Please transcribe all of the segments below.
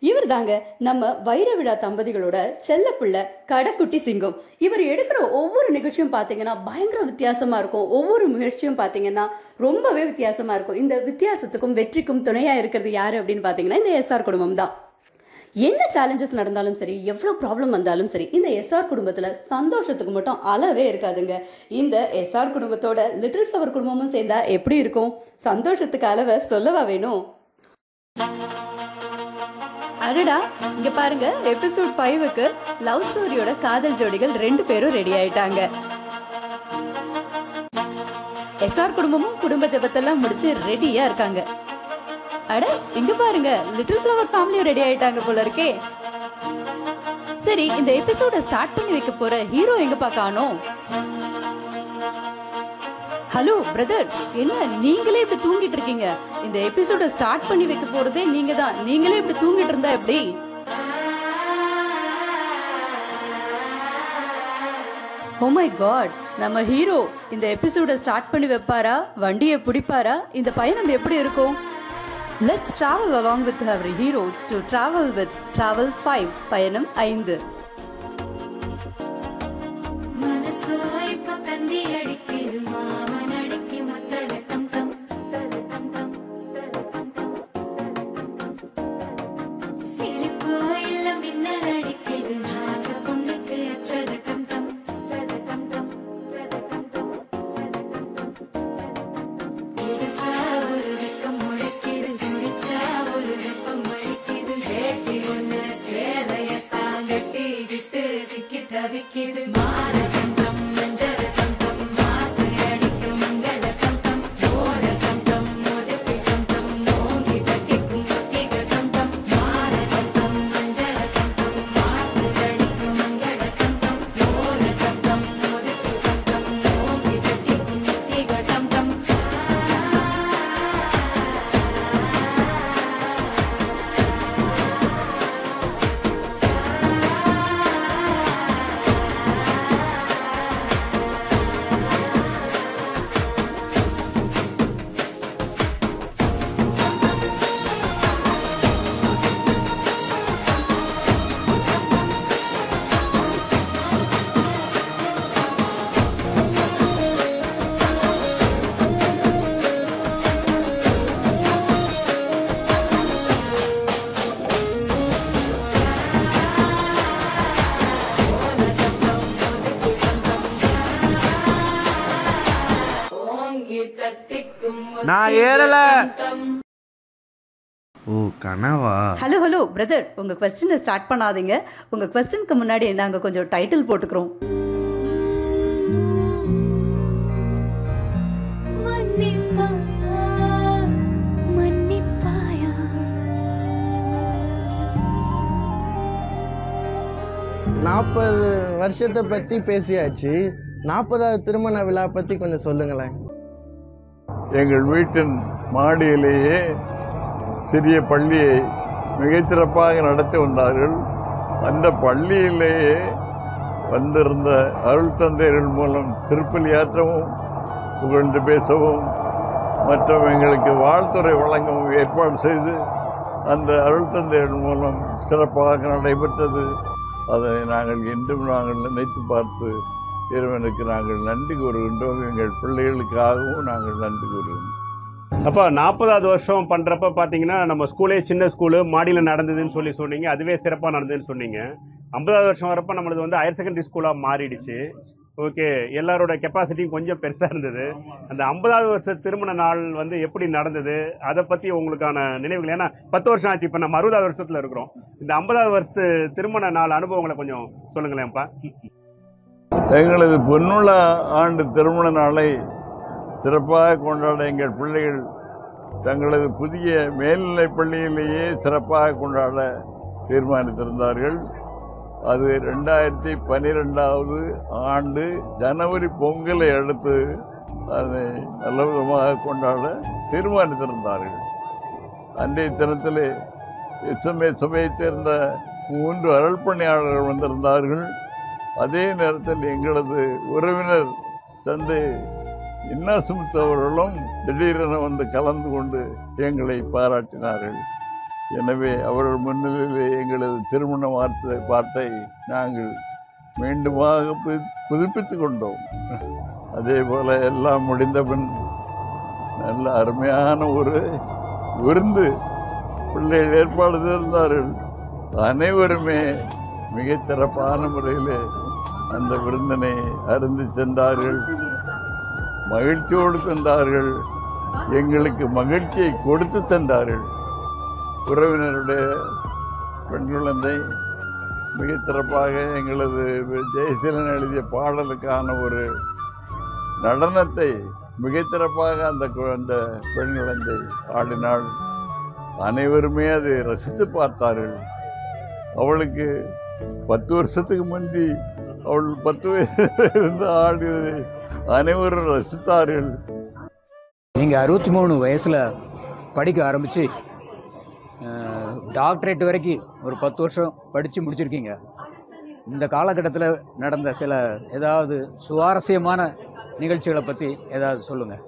இவர் தாங்க நம்ம வைர விழா தம்பதிகளோட செல்ல பிள்ளை கடைக்குட்டி சிங்கம் இவர் எடுக்கிற ஒவ்வொரு நிகழ்ச்சியும் பார்த்தீங்கன்னா பயங்கர வித்தியாசமா இருக்கும் ஒவ்வொரு முயற்சியும் பார்த்தீங்கன்னா ரொம்பவே வித்தியாசமா இருக்கும் இந்த வித்தியாசத்துக்கும் வெற்றிக்கும் துணையா இருக்கிறது யாரு அப்படின்னு பார்த்தீங்கன்னா இந்த எஸ்ஆர் குடும்பம் தான் என்ன சேலஞ்சஸ் நடந்தாலும் சரி எவ்வளோ ப்ராப்ளம் வந்தாலும் சரி இந்த எஸ்ஆர் குடும்பத்தில் சந்தோஷத்துக்கு மட்டும் அளவே இருக்காதுங்க இந்த எஸ்ஆர் குடும்பத்தோட லிட்டில் ஃப்ளவர் குடும்பமும் சேர்ந்தா எப்படி இருக்கும் சந்தோஷத்துக்கு அளவை சொல்லவா வேணும் அடடா இங்க பாருங்க எபிசோட் ஃபைவுக்கு லவ் ஸ்டோரியோட காதல் ஜோடிகள் ரெண்டு பேரும் ரெடி ஆயிட்டாங்க எஸ்ஆர் குடும்பமும் குடும்ப ஜபத்தெல்லாம் முடிச்சு ரெடியா இருக்காங்க அட இங்க பாருங்க லிட்டில் ஃப்ளவர் ஃபேமிலியும் ரெடி ஆயிட்டாங்க போல இருக்கே சரி இந்த எபிசோட ஸ்டார்ட் பண்ணி வைக்க போற ஹீரோ எங்கப்பா காணோம் ஹலோ பிரதர் என்ன நீங்களே இப்படி தூங்கிட்டு இருக்கீங்க இந்த எபிசோட ஸ்டார்ட் பண்ணி வைக்க போறதே நீங்க தான் நீங்களே இப்படி தூங்கிட்டு இருந்தா எப்படி ஓ மை காட் நம்ம ஹீரோ இந்த எபிசோட ஸ்டார்ட் பண்ணி வைப்பாரா வண்டியை பிடிப்பாரா இந்த பயணம் எப்படி இருக்கும் let's travel along with our hero to travel with travel five பயணம் ஐந்து മനസ്സോ ഇപ്പൊ തന്തി അടിക്കിത് മാമൻ അടിക്ക് മുത്തലട്ടം തം തലട്ടം തം തലട്ടം തം സിരിപ്പോ ഇല്ല മിന്നലടിക്കിത് ഹാസ പൊണ്ണുക്ക് അച്ചതട്ടം തം ചതട്ടം തം ചതട്ടം തം புதுசா ஒரு வெக்கம் முழிக்குது குடிச்சா ஒரு வெப்பம் அழிக்குது வேட்டி ஒண்ணு சேலையத்தான் கட்டிக்கிட்டு சிக்கி தவிக்குது மாற கண்டம் மஞ்சள் கண்டம் மாத்து அடிக்கும் மங்கள கண்டம் மோர கண்டம் முதுப்பி கண்டம் நோங்கி தட்டிக்கும் கொட்டிக கண்டம் மாற கண்டம் மஞ்சள் கண்டம் மாத்து அடிக்கும் மங்கள கண்டம் மோர கண்டம் முதுப்பி கண்டம் நோங்கி தட்டிக்கும் கொட்டிக கண்டம் ஓங்கி தட்டிக்கும் நான் ஏறல ஓ கனவா ஹலோ ஹலோ பிரதர் உங்க கொஸ்டினை ஸ்டார்ட் பண்ணாதீங்க உங்க கொஸ்டினுக்கு முன்னாடி நாங்க கொஞ்சம் டைட்டில் போட்டுக்கிறோம் மன்னிப்பாயா மன்னிப்பாயா நாற்பது வருஷத்தை பற்றி பேசியாச்சு நாற்பதாவது திருமண விழா பற்றி கொஞ்சம் சொல்லுங்களேன் எங்கள் வீட்டின் மாடியிலேயே சிறிய பள்ளியை மிகச்சிறப்பாக நடத்தி வந்தார்கள் அந்த பள்ளியிலேயே வந்திருந்த அருள் தந்தையர்கள் மூலம் திருப்பலியாற்றவும் புகழ்ந்து பேசவும் மற்றும் எங்களுக்கு வாழ்த்துறை வழங்கவும் ஏற்பாடு செய்து அந்த அருள் தந்தையர்கள் மூலம் சிறப்பாக நடைபெற்றது அதை நாங்கள் இன்றும் நாங்கள் நினைத்து பார்த்து இறைவனுக்கு நாங்கள் நன்றி கூறுகின்றோம் எங்கள் பிள்ளைகளுக்காகவும் நாங்கள் நன்றி கூறுகின்றோம் அப்போ நாற்பதாவது வருஷம் பண்ணுறப்ப பார்த்தீங்கன்னா நம்ம ஸ்கூலே சின்ன ஸ்கூலு மாடியில் நடந்ததுன்னு சொல்லி சொன்னீங்க அதுவே சிறப்பாக நடந்ததுன்னு சொன்னீங்க ஐம்பதாவது வருஷம் வரப்போ நம்மளது வந்து ஹையர் செகண்டரி ஸ்கூலாக மாறிடுச்சு ஓகே எல்லாரோட கெப்பாசிட்டியும் கொஞ்சம் பெருசாக இருந்தது அந்த ஐம்பதாவது வருஷ திருமண நாள் வந்து எப்படி நடந்தது அதை பற்றி உங்களுக்கான நினைவுகள் ஏன்னா பத்து வருஷம் ஆச்சு இப்போ நம்ம அறுபதாவது வருஷத்தில் இருக்கிறோம் இந்த ஐம்பதாவது வருஷத்து திருமண நாள் அனுபவங்களை கொஞ்சம் சொல்லுங்களேன்ப்பா எங்களது பொன்னுள்ள ஆண்டு திருமண நாளை சிறப்பாக கொண்டாட எங்கள் பிள்ளைகள் தங்களது புதிய மேல்நிலைப் பள்ளியிலேயே சிறப்பாக கொண்டாட தீர்மானித்திருந்தார்கள் அது ரெண்டாயிரத்தி பன்னிரெண்டாவது ஆண்டு ஜனவரி பொங்கலை அடுத்து அதை நல்ல விதமாக கொண்டாட தீர்மானித்திருந்தார்கள் அன்றைய தினத்திலே எஸ்எம்ஏ சபையைச் சேர்ந்த மூன்று அருள்பணியாளர்கள் வந்திருந்தார்கள் அதே நேரத்தில் எங்களது உறவினர் தந்தை இன்னாசுமுத்து அவர்களும் திடீரென வந்து கலந்து கொண்டு எங்களை பாராட்டினார்கள் எனவே அவர்கள் முன்னிலையிலே எங்களது திருமண வார்த்தை வார்த்தை நாங்கள் மீண்டுமாக புது- புதுப்பித்துக் கொண்டோம் அதே போல எல்லாம் முடிந்த பின் நல்ல அருமையான ஒரு விருந்து பிள்ளைகள் ஏற்பாடு செய்திருந்தார்கள் அனைவருமே மிக சிறப்பான முறையில் அந்த விருந்தினை அருந்து சென்றார்கள் மகிழ்ச்சியோடு சென்றார்கள் எங்களுக்கு மகிழ்ச்சியை கொடுத்து சென்றார்கள் உறவினருடைய பெண் குழந்தை மிகச் சிறப்பாக எங்களது ஜெயசீலன் எழுதிய பாடலுக்கான ஒரு நடனத்தை மிகச் சிறப்பாக அந்த கு- அந்த பெண் குழந்தை ஆடினாள் அனைவருமே அதை ரசித்து பார்த்தார்கள் அவளுக்கு பத்து வருஷத்துக்கு முந்தி அவள் பத்து வயசுல இருந்து ஆடியதை அனைவரும் ரசித்தார்கள் நீங்கள் அறுபத்தி மூணு வயசில் படிக்க ஆரம்பித்து டாக்டரேட் வரைக்கும் ஒரு பத்து வருஷம் படித்து முடிச்சிருக்கீங்க இந்த காலகட்டத்தில் நடந்த சில ஏதாவது சுவாரஸ்யமான நிகழ்ச்சிகளை பற்றி ஏதாவது சொல்லுங்கள்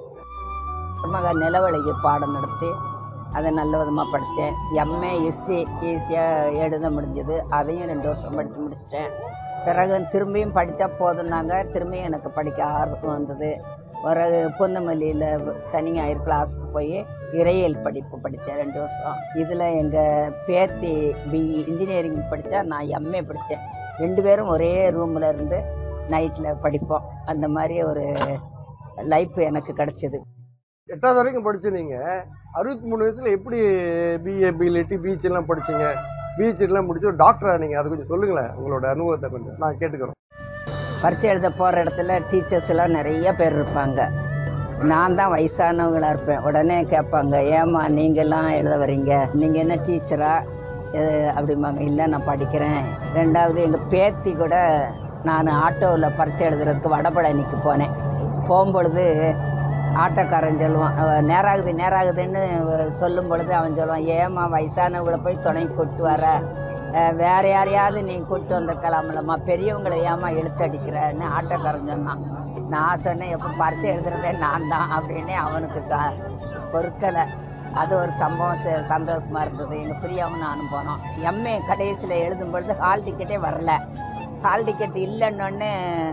மக நிலவழகி பாடம் நடத்தி அதை நல்ல விதமாக படித்தேன் எம்ஏ ஹிஸ்ட்ரி ஈஸியாக எழுத முடிஞ்சது அதையும் ரெண்டு வருஷம் படித்து முடிச்சிட்டேன் பிறகு திரும்பியும் படித்தா போதும்னாங்க திரும்பியும் எனக்கு படிக்க ஆர்வம் வந்தது ஒரு பூந்தமல்லியில் சனி ஞாயிறு கிளாஸுக்கு போய் இறையியல் படிப்பு படித்தேன் ரெண்டு வருஷம் இதில் எங்கள் பேத்தி பிஇ இன்ஜினியரிங் படித்தா நான் எம்ஏ படித்தேன் ரெண்டு பேரும் ஒரே ரூமில் இருந்து நைட்டில் படிப்போம் அந்த மாதிரி ஒரு லைஃப் எனக்கு கிடச்சிது எட்டாவது வரைக்கும் படிச்சு நீங்க அறுபத்தி மூணு வயசுல எப்படி பிஏ பிஎல்டி பிஹெச் எல்லாம் படிச்சீங்க பிஹெச் எல்லாம் முடிச்சு ஒரு டாக்டரா நீங்க அதை கொஞ்சம் சொல்லுங்களேன் உங்களோட அனுபவத்தை கொஞ்சம் நான் கேட்டுக்கிறோம் பரீட்சை எழுத போகிற இடத்துல டீச்சர்ஸ் எல்லாம் நிறைய பேர் இருப்பாங்க நான் தான் வயசானவங்களா இருப்பேன் உடனே கேட்பாங்க ஏம்மா நீங்கள்லாம் எழுத வரீங்க நீங்கள் என்ன டீச்சரா அப்படிம்பாங்க இல்லை நான் படிக்கிறேன் ரெண்டாவது எங்கள் பேத்தி கூட நான் ஆட்டோவில் பரீட்சை எழுதுறதுக்கு வடபழனிக்கு போனேன் போகும்பொழுது ஆட்டோக்காரன் சொல்லுவான் அவ நேராகுது நேராகுதுன்னு சொல்லும் பொழுது அவன் சொல்லுவான் ஏம்மா வயசானவங்களை போய் துணை கூட்டு வர அஹ் வேற யாரையாவது நீ கூட்டு வந்திருக்கலாம்லம்மா பெரியவங்களை ஏமா இழுத்தடிக்கிறன்னு ஆட்டோக்காரன் சொன்னான் நான் சொன்னேன் எப்போ பரிசு எழுதுறதே நான் தான் அப்படின்னு அவனுக்கு ச- பொறுக்கலை அது ஒரு சம்பவம் ச- சந்தோஷமா இருந்தது எங்கள் பிரியாவும் நானும் போனோம் எம்ஏ கடைசியில் எழுதும் பொழுது ஹால் டிக்கெட்டே வரல ஹால் டிக்கெட் இல்லைன்னொன்னே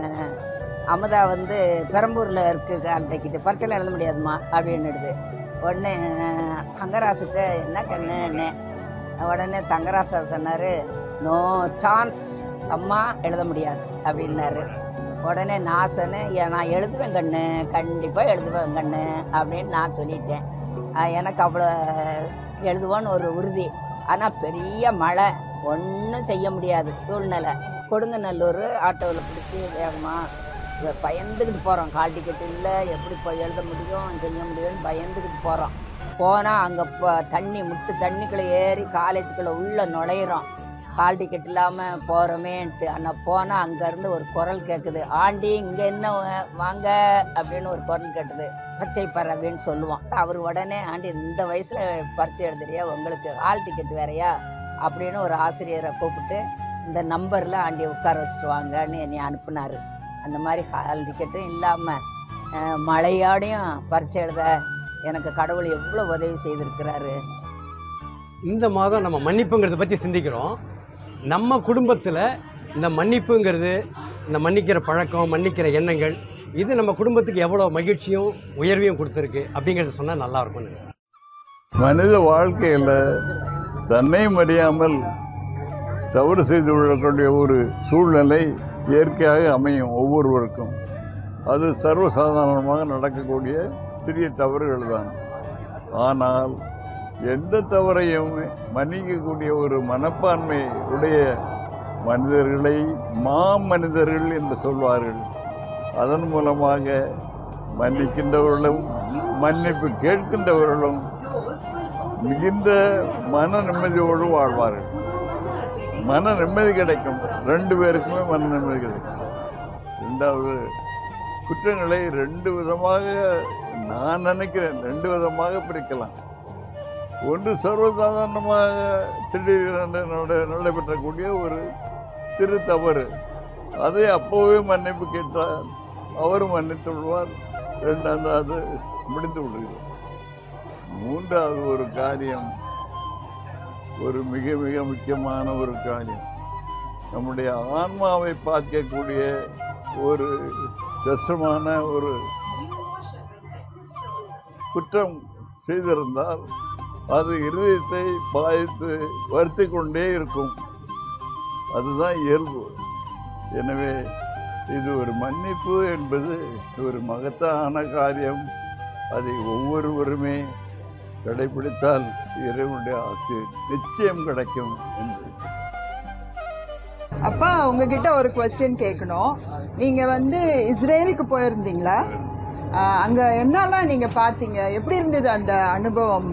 அமுதா வந்து பெரம்பூரில் இருக்கு ஹால் டிக்கெட்டு பரிசையில் எழுத முடியாதுமா அப்படின்னுடுது உடனே தங்கராசுட்ட என்ன கண்ணுன்னு உடனே தங்கராசா சொன்னார் நோ சான்ஸ் அம்மா எழுத முடியாது அப்படின்னாரு உடனே நான் சொன்னேன் "ஏ, நான் எழுதுவேன் கண்ணு கண்டிப்பாக எழுதுவேன் கண்ணு அப்படின்னு நான் சொல்லிட்டேன் அஹ் எனக்கு அவ்வளோ எழுதுவோன்னு ஒரு உறுதி ஆனால் பெரிய மழை ஒன்றும் செய்ய முடியாது சூழ்நிலை கொடுங்கநல்லூர் ஆட்டோவில் பிடிச்சி வேகமாக பயந்துக்கிட்டு போகிறோம் கால் டிக்கெட் இல்லை எப்படி போய் எழுத முடியும் செய்ய முடியும்னு பயந்துக்கிட்டு போகிறோம் போனால் அங்கே இப்போ தண்ணி முட்டு தண்ணிக்குள்ளே ஏறி காலேஜுக்குள்ளே உள்ளே நுழையிறோம் ஹால் டிக்கெட் இல்லாமல் போகிறோமேன்ட்டு ஆனால் போனால் அங்கேருந்து ஒரு குரல் கேட்குது ஆண்டி இங்கே என்ன வா- வாங்க அப்படின்னு ஒரு குரல் கேட்டது பச்சை பறவைன்னு சொல்லுவான் அவர் உடனே ஆண்டி இந்த வயசில் பரிச்சை எழுதுறியா உங்களுக்கு ஹால் டிக்கெட் வேறையா அப்படின்னு ஒரு ஆசிரியரை கூப்பிட்டு இந்த நம்பரில் ஆண்டியை உட்கார வச்சுட்டு வாங்கன்னு என்னை அனுப்புனாரு அந்த மாதிரி ஹால் டிக்கெட்டும் இல்லாமல் மழையோடையும் பரிச்சை எழுத எனக்கு கடவுள் எவ்வளோ உதவி செய்திருக்கிறாரு இந்த மாதம் நம்ம மன்னிப்புங்கிறத பற்றி சிந்திக்கிறோம் நம்ம குடும்பத்தில் இந்த மன்னிப்புங்கிறது இந்த மன்னிக்கிற பழக்கம் மன்னிக்கிற எண்ணங்கள் இது நம்ம குடும்பத்துக்கு எவ்வளோ மகிழ்ச்சியும் உயர்வையும் கொடுத்துருக்கு அப்படிங்கிறத சொன்னால் நல்லா இருக்கும்னு மனித வாழ்க்கையில் தன்னை அறியாமல் தவறு செய்து கொள்ளக்கூடிய ஒரு சூழ்நிலை இயற்கையாக அமையும் ஒவ்வொருவருக்கும் அது சர்வசாதாரணமாக நடக்கக்கூடிய சிறிய தவறுகள் தான் ஆனால் எந்த தவறையும் மன்னிக்கக்கூடிய ஒரு மனப்பான்மை உடைய மனிதர்களை மாமனிதர்கள் என்று சொல்வார்கள் அதன் மூலமாக மன்னிக்கின்றவர்களும் மன்னிப்பு கேட்கின்றவர்களும் மிகுந்த மன நிம்மதியோடு வாழ்வார்கள் மன நிம்மதி கிடைக்கும் ரெண்டு பேருக்குமே மன நிம்மதி கிடைக்கும் ரெண்டாவது குற்றங்களை ரெண்டு விதமாக நான் நினைக்கிறேன் ரெண்டு விதமாக பிரிக்கலாம் ஒன்று சர்வசாதாரணமாக திடீரென்று நட- நடைபெற்றக்கூடிய ஒரு சிறு தவறு அதை அப்போவே மன்னிப்பு கேட்டால் அவரும் மன்னித்து விடுவார் ரெண்டாவது அது முடிந்து விடுகிறது மூன்றாவது ஒரு காரியம் ஒரு மிக மிக முக்கியமான ஒரு காரியம் நம்முடைய ஆன்மாவை பார்க்கக்கூடிய ஒரு கஷ்டமான ஒரு குற்றம் செய்திருந்தால் அது இருதயத்தை பாதித்து வருத்தி கொண்டே இருக்கும் அதுதான் இயல்பு எனவே இது ஒரு மன்னிப்பு என்பது ஒரு மகத்தான காரியம் அதை ஒவ்வொருவருமே கடைபிடித்தால் இறைவனுடைய ஆஸ்தி நிச்சயம் கிடைக்கும் என்று அப்பா உங்ககிட்ட ஒரு கொஸ்டின் கேட்கணும் நீங்க வந்து இஸ்ரேலுக்கு போயிருந்தீங்களா ஆஹ் அங்க என்னெல்லாம் நீங்க பாத்தீங்க எப்படி இருந்தது அந்த அனுபவம்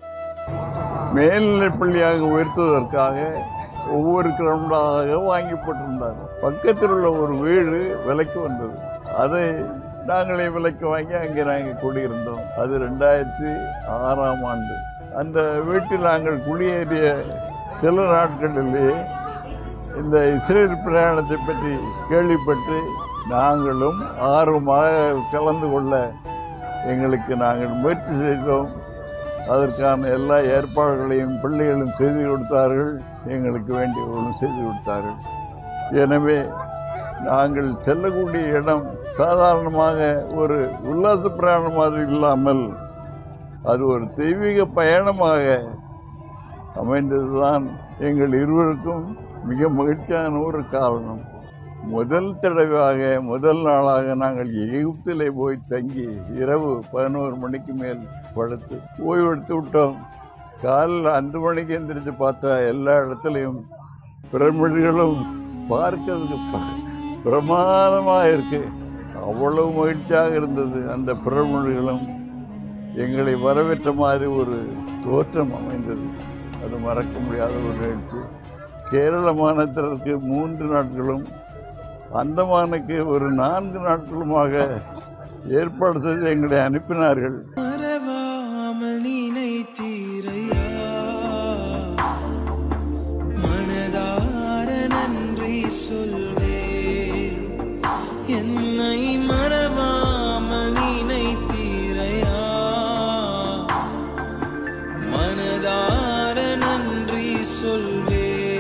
மேல்நிலைப் பள்ளியாக உயர்த்துவதற்காக ஒவ்வொரு கிரவுண்டாக வாங்கி போட்டிருந்தார் பக்கத்தில் உள்ள ஒரு வீடு விலைக்கு வந்தது அதை நாங்களே விலைக்கு வாங்கி அங்கே நாங்கள் குடியிருந்தோம் அது ரெண்டாயிரத்தி ஆறாம் ஆண்டு அந்த வீட்டில் நாங்கள் குடியேறிய சில நாட்களிலேயே இந்த இஸ்ரேல் பிரயாணத்தை பற்றி கேள்விப்பட்டு நாங்களும் ஆர்வமாக கலந்து கொள்ள எங்களுக்கு நாங்கள் முயற்சி செய்தோம் அதற்கான எல்லா ஏற்பாடுகளையும் பிள்ளைகளும் செய்து கொடுத்தார்கள் எங்களுக்கு வேண்டியவர்களும் செய்து கொடுத்தார்கள் எனவே நாங்கள் செல்லக்கூடிய இடம் சாதாரணமாக ஒரு உல்லாச பிரயாணம் மாதிரி இல்லாமல் அது ஒரு தெய்வீக பயணமாக அமைந்ததுதான் எங்கள் இருவருக்கும் மிக மகிழ்ச்சியான ஒரு காரணம் முதல் தடவையாக முதல் நாளாக நாங்கள் எகிப்திலே போய் தங்கி இரவு பதினோரு மணிக்கு மேல் படுத்து ஓய்வெடுத்து விட்டோம் காலையில் அஞ்சு மணிக்கு எந்திரிச்சு பார்த்தா எல்லா இடத்துலையும் பிரமிடுகளும் பார்க்கறதுக்கு ப- பிரமாதமாக இருக்கு அவ்வளவு மகிழ்ச்சியாக இருந்தது அந்த பிரமிடுகளும் எங்களை வரவேற்ற மாதிரி ஒரு தோற்றம் அமைந்தது அது மறக்க முடியாத ஒரு நிகழ்ச்சி கேரள மாநிலத்திற்கு மூன்று நாட்களும் அந்தமானுக்கு ஒரு நான்கு நாட்களுமாக ஏற்பாடு செய்து எங்களை அனுப்பினார்கள் மறவாமல் நினைத்தீரையா மனதார நன்றி சொல்வே என்னை மறவாமல் நினைத்தீரையா மனதார நன்றி சொல்வே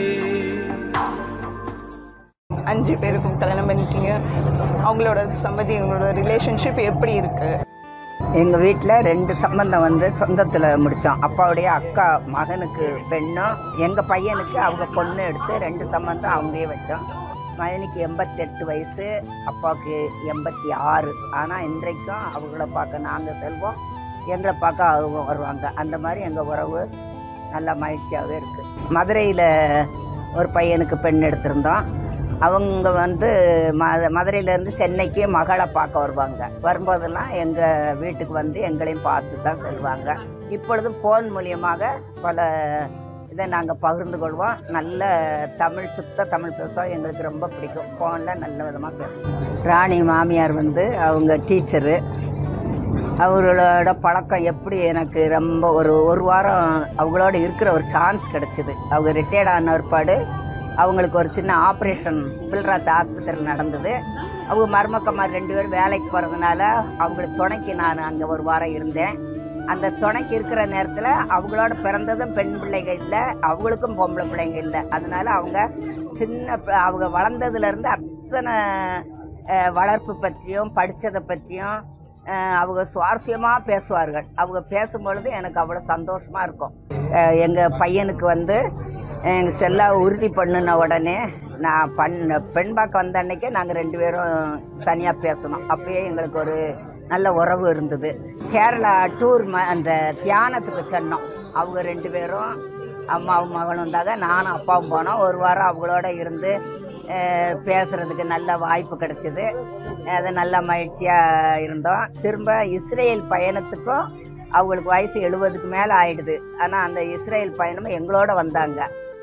அஞ்சு பேருக்கும் கல்யாணம் பண்ணிட்டீங்க அவங்களோட சம்மதி உங்களோட ரிலேஷன்ஷிப் எப்படி இருக்கு எங்கள் வீட்டில் ரெண்டு சம்பந்தம் வந்து சொந்தத்தில் முடித்தோம் அப்பாவுடைய அக்கா மகனுக்கு பெண்ணும் எங்கள் பையனுக்கு அவங்க பொண்ணு எடுத்து ரெண்டு சம்பந்தம் அவங்களே வச்சோம் மகனுக்கு எண்பத்தெட்டு வயசு அப்பாவுக்கு எண்பத்தி ஆறு ஆனால் இன்றைக்கும் அவங்கள பார்க்க நாங்கள் செல்வோம் எங்களை பார்க்க அவங்க வருவாங்க அந்த மாதிரி எங்கள் உறவு நல்லா மகிழ்ச்சியாகவே இருக்குது மதுரையில் ஒரு பையனுக்கு பெண் எடுத்திருந்தோம் அவங்க வந்து ம மதுரையிலேருந்து சென்னைக்கு மகளை பார்க்க வருவாங்க வரும்போதெல்லாம் எங்கள் வீட்டுக்கு வந்து எங்களையும் பார்த்து தான் செல்வாங்க இப்பொழுது ஃபோன் மூலியமாக பல இதை நாங்கள் பகிர்ந்து கொள்வோம் நல்ல தமிழ் சுத்த தமிழ் பேசுவோம் எங்களுக்கு ரொம்ப பிடிக்கும் ஃபோனில் நல்ல விதமாக பேசுவோம் ராணி மாமியார் வந்து அவங்க டீச்சரு அவங்களோட பழக்கம் எப்படி எனக்கு ரொம்ப ஒரு ஒரு வாரம் அவங்களோட இருக்கிற ஒரு சான்ஸ் கிடைச்சிது அவங்க ரிட்டையர்ட் ஆன ஒருபாடு அவங்களுக்கு ஒரு சின்ன ஆப்ரேஷன் பில்ராத் ஆஸ்பத்திரியில் நடந்தது அவங்க மருமக்கம்மார் ரெண்டு பேரும் வேலைக்கு போகிறதுனால அவங்களுக்கு துணைக்கு நான் அங்கே ஒரு வாரம் இருந்தேன் அந்த துணைக்கு இருக்கிற நேரத்தில் அவங்களோட பிறந்ததும் பெண் பிள்ளைங்க இல்லை அவங்களுக்கும் பொம்பளை பிள்ளைங்க இல்லை அதனால அவங்க சின்ன ப- அவங்க வளர்ந்ததுலேருந்து அத்தனை அஹ், வளர்ப்பு பற்றியும் படித்ததை பற்றியும் அஹ், அவங்க சுவாரஸ்யமாக பேசுவார்கள் அவங்க பேசும்பொழுது எனக்கு அவ்வளோ சந்தோஷமாக இருக்கும் எங்கள் பையனுக்கு வந்து எங்கள் செல்லா உறுதி பண்ணுன உடனே நான் பண்ண பெண் பார்க்க வந்த அன்னைக்கே நாங்கள் ரெண்டு பேரும் தனியாக பேசணும் அப்பயே எங்களுக்கு ஒரு நல்ல உறவு இருந்தது கேரளா டூர் ம அந்த தியானத்துக்கு சொன்னோம் அவங்க ரெண்டு பேரும் அம்மாவும் மகனும் இருந்தாங்க நானும் அப்பாவும் போனோம் ஒரு வாரம் அவங்களோட இருந்து அஹ், பேசுறதுக்கு நல்ல வாய்ப்பு கிடைச்சிது அது நல்ல மகிழ்ச்சியாக இருந்தோம் திரும்ப இஸ்ரேல் பயணத்துக்கும் அவங்களுக்கு வயசு எழுபதுக்கு மேலே ஆயிடுது ஆனால் அந்த இஸ்ரேல் பயணம் எங்களோட வந்தாங்க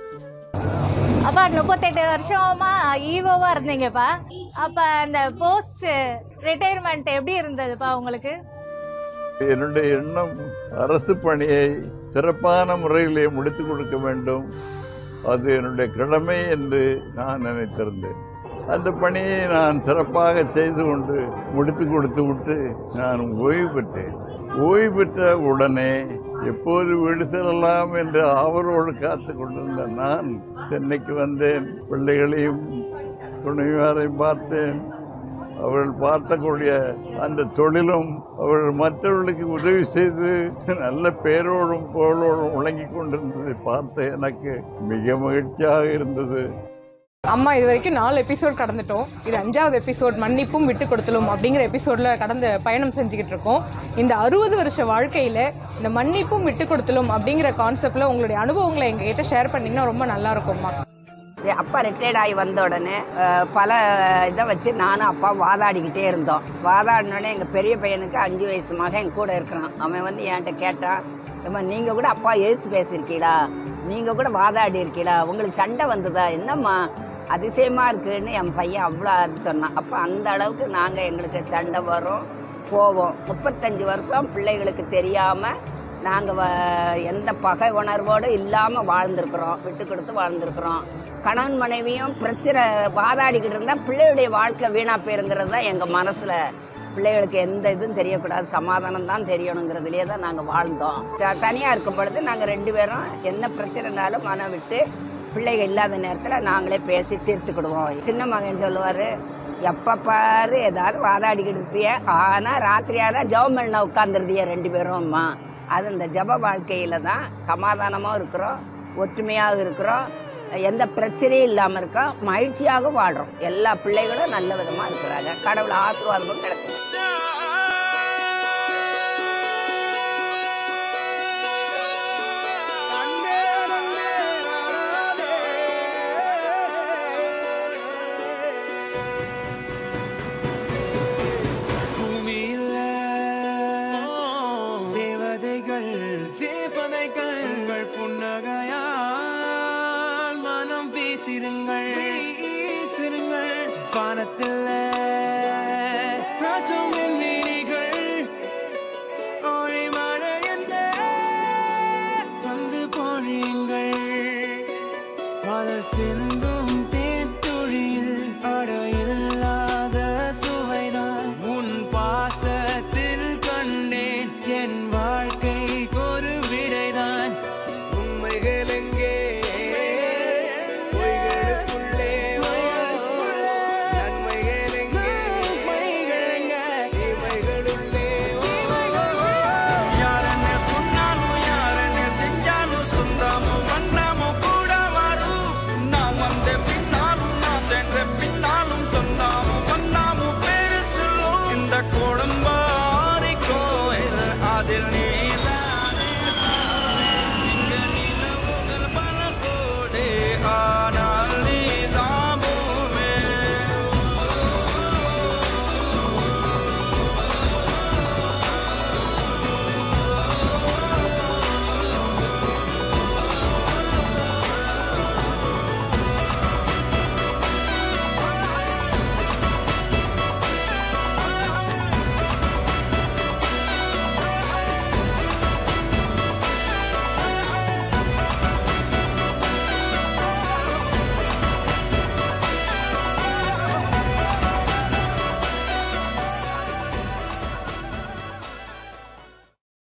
அப்பா முப்பத்தெட்டு வருஷமா ஈவோவா இருந்தீங்கப்பா அப்ப அந்த போஸ்ட் ரிட்டையர்மெண்ட் எப்படி இருந்ததுப்பா உங்களுக்கு என்னுடைய எண்ணம் அரசு பணியை சிறப்பான முறையிலே முடித்து கொடுக்க வேண்டும் அது என்னுடைய கடமை என்று நான் நினைத்திருந்தேன் அந்த பணியை நான் சிறப்பாக செய்து கொண்டு முடித்து கொடுத்து விட்டு நான் ஓய்வு பெற்றேன் ஓய்வு பெற்ற உடனே எப்போது வீடு செல்லலாம் என்று ஆவலோடு காத்து கொண்டிருந்த நான் சென்னைக்கு வந்தேன் பிள்ளைகளையும் துணைவியாரையும் பார்த்தேன் அவர்கள் பார்த்தக்கூடிய அந்த தொழிலும் அவர்கள் மற்றவர்களுக்கு உதவி செய்து நல்ல பேரோடும் புகழோடும் விளங்கிக் கொண்டிருந்ததை பார்த்து எனக்கு மிக மகிழ்ச்சியாக இருந்தது அம்மா இது வரைக்கும் நாலு எபிசோட் கடந்துட்டோம் இது அஞ்சாவது எபிசோட் மன்னிப்பும் விட்டு கொடுத்தலும் அப்படிங்கிற எபிசோட்ல கடந்து பயணம் செஞ்சுக்கிட்டு இருக்கோம் இந்த அறுபது வருஷ வாழ்க்கையில இந்த மன்னிப்பும் விட்டு கொடுத்தலும் அப்படிங்கிற கான்செப்ட்ல உங்களுடைய அனுபவங்களை எங்ககிட்ட ஷேர் பண்ணீங்கன்னா ரொம்ப நல்லா இருக்கும்மா என் அப்பா ரிட்டையர்ட் ஆகி வந்த உடனே அஹ், பல இதை வச்சு நானும் அப்பா வாதாடிக்கிட்டே இருந்தோம் வாதாடினோடனே எங்கள் பெரிய பையனுக்கு அஞ்சு வயசு மகன் என் கூட இருக்கிறான் அவன் வந்து என்கிட்ட கேட்டான் ஏம்மா நீங்கள் கூட அப்பா எதிர்த்து பேசியிருக்கீங்களா நீங்கள் கூட வாதாடி இருக்கீங்களா உங்களுக்கு சண்டை வந்ததா என்னம்மா அதிசயமாக இருக்குன்னு என் பையன் அவ்வளோ சொன்னான் அப்போ அந்த அளவுக்கு நாங்கள் எங்களுக்கு சண்டை வரும் போவோம் முப்பத்தஞ்சு வருஷம் பிள்ளைகளுக்கு தெரியாமல் நாங்கள் எந்த பகை உணர்வோடு இல்லாமல் வாழ்ந்திருக்கிறோம் விட்டு கொடுத்து வாழ்ந்திருக்கிறோம் கணவன் மனைவியும் பிரச்சனை வாதாடிக்கிட்டு இருந்தால் பிள்ளையுடைய வாழ்க்கை வீணா போயிருங்கிறது தான் எங்கள் மனசில் பிள்ளைகளுக்கு எந்த இதுவும் தெரியக்கூடாது சமாதானம் தான் தெரியணுங்கிறதுலேயே தான் நாங்கள் வாழ்ந்தோம் த- தனியா இருக்கும் பொழுது நாங்கள் ரெண்டு பேரும் என்ன பிரச்சனைனாலும் மனம் விட்டு பிள்ளைகள் இல்லாத நேரத்தில் நாங்களே பேசி தீர்த்துக்கிடுவோம் சின்ன மகன் சொல்லுவார் எப்போ பாரு ஏதாவது வாதாடிக்கிட்டு இருப்பிய ஆனால் ராத்திரியான ஜெபம் பண்ண உட்காந்துருதிய ரெண்டு பேரும் அம்மா அது இந்த ஜப வாழ்க்கையில தான் சமாதானமாக இருக்கிறோம் ஒற்றுமையாக இருக்கிறோம் எந்த பிரச்சனையும் இல்லாமல் இருக்கோம் மகிழ்ச்சியாக வாழ்கிறோம் எல்லா பிள்ளைகளும் நல்ல விதமாக இருக்கிறாங்க கடவுள் ஆசீர்வாதமும் கிடைக்கும் பூமியில தேவதைகள் தேவதைகள் புன்னகையால் மனம் வீசிடுங்கள் வீசிடுங்கள் வானத்தில் ராஜம் வீணிகள் ஒளி மழை என்ன வந்து பொழியுங்கள் பல சிந்தும்